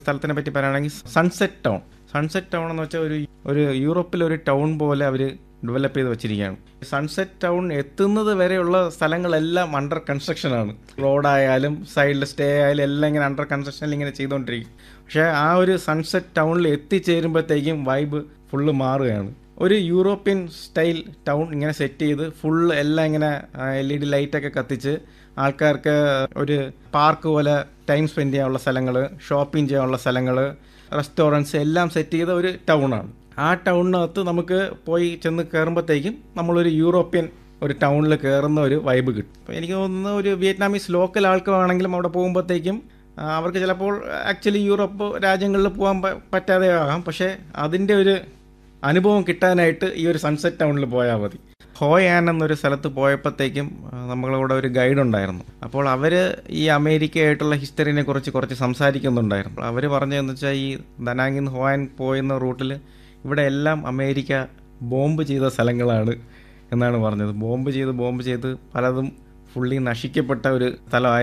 സ്ഥലത്തിനെ പറ്റി പറയുകയാണെങ്കിൽ sunset town sunset town എന്ന് വെച്ചാൽ ഒരു ഒരു യൂറോപ്പിലെ ഒരു ടൗൺ പോലെ അവർ ഡെവലപ്പ് ചെയ്ത് വെച്ചിരിക്കുകയാണ് സൺസെറ്റ് ടൗൺ എത്തുന്നത് വരെയുള്ള സ്ഥലങ്ങളെല്ലാം അണ്ടർ കൺസ്ട്രക്ഷൻ ആണ് റോഡായാലും സൈഡിൽ സ്റ്റേ ആയാലും എല്ലാം ഇങ്ങനെ അണ്ടർ കൺസ്ട്രക്ഷനിൽ ഇങ്ങനെ ചെയ്തുകൊണ്ടിരിക്കും പക്ഷേ ആ ഒരു സൺസെറ്റ് ടൗണിൽ എത്തിച്ചേരുമ്പോഴത്തേക്കും വൈബ് ഫുള്ള് മാറുകയാണ് ഒരു യൂറോപ്യൻ സ്റ്റൈൽ ടൗൺ ഇങ്ങനെ സെറ്റ് ചെയ്ത് ഫുൾ എല്ലാം ഇങ്ങനെ എൽ ഇ ഡി ലൈറ്റൊക്കെ കത്തിച്ച് ആൾക്കാർക്ക് ഒരു പാർക്ക് പോലെ ടൈം സ്പെൻഡ് ചെയ്യാനുള്ള സ്ഥലങ്ങൾ ഷോപ്പിംഗ് ചെയ്യാനുള്ള സ്ഥലങ്ങൾ റെസ്റ്റോറൻറ്റ്സ് എല്ലാം സെറ്റ് ചെയ്ത ഒരു ടൗണാണ് ആ ടൗണിനകത്ത് നമുക്ക് പോയി ചെന്ന് കയറുമ്പോഴത്തേക്കും നമ്മളൊരു യൂറോപ്യൻ ഒരു ടൗണിൽ കയറുന്ന ഒരു വൈബ് കിട്ടും അപ്പോൾ എനിക്ക് തോന്നുന്നു ഒരു വിയറ്റ്നാമീസ് ലോക്കൽ ആൾക്കാരാണെങ്കിലും അവിടെ പോകുമ്പോഴത്തേക്കും ആ, അവർക്ക് ചിലപ്പോൾ ആക്ച്വലി യൂറോപ്പ് രാജ്യങ്ങളിൽ പോകാൻ പ- പറ്റാതെ ആകാം പക്ഷേ അതിൻ്റെ ഒരു അനുഭവം കിട്ടാനായിട്ട് ഈ ഒരു സൺസെറ്റ് ടൗണിൽ പോയാൽ മതി ഹോയ് ആൻ എന്നൊരു സ്ഥലത്ത് പോയപ്പോഴത്തേക്കും ആ, നമ്മളെ കൂടെ ഒരു ഗൈഡ് ഉണ്ടായിരുന്നു അപ്പോൾ അവർ ഈ അമേരിക്കയായിട്ടുള്ള ഹിസ്റ്ററിനെ കുറിച്ച് കുറച്ച് സംസാരിക്കുന്നുണ്ടായിരുന്നു അവർ പറഞ്ഞതെന്ന് വെച്ചാൽ ഈ ദനാങ്ങിൽ നിന്ന് ഹോയൻ പോയുന്ന റൂട്ടിൽ ഇവിടെ എല്ലാം അമേരിക്ക ബോംബ് ചെയ്ത സ്ഥലങ്ങളാണ് എന്നാണ് പറഞ്ഞത് ബോംബ് ചെയ്ത് ബോംബ് ചെയ്ത് പലതും ഫുള്ളി നശിക്കപ്പെട്ട ഒരു സ്ഥലമായ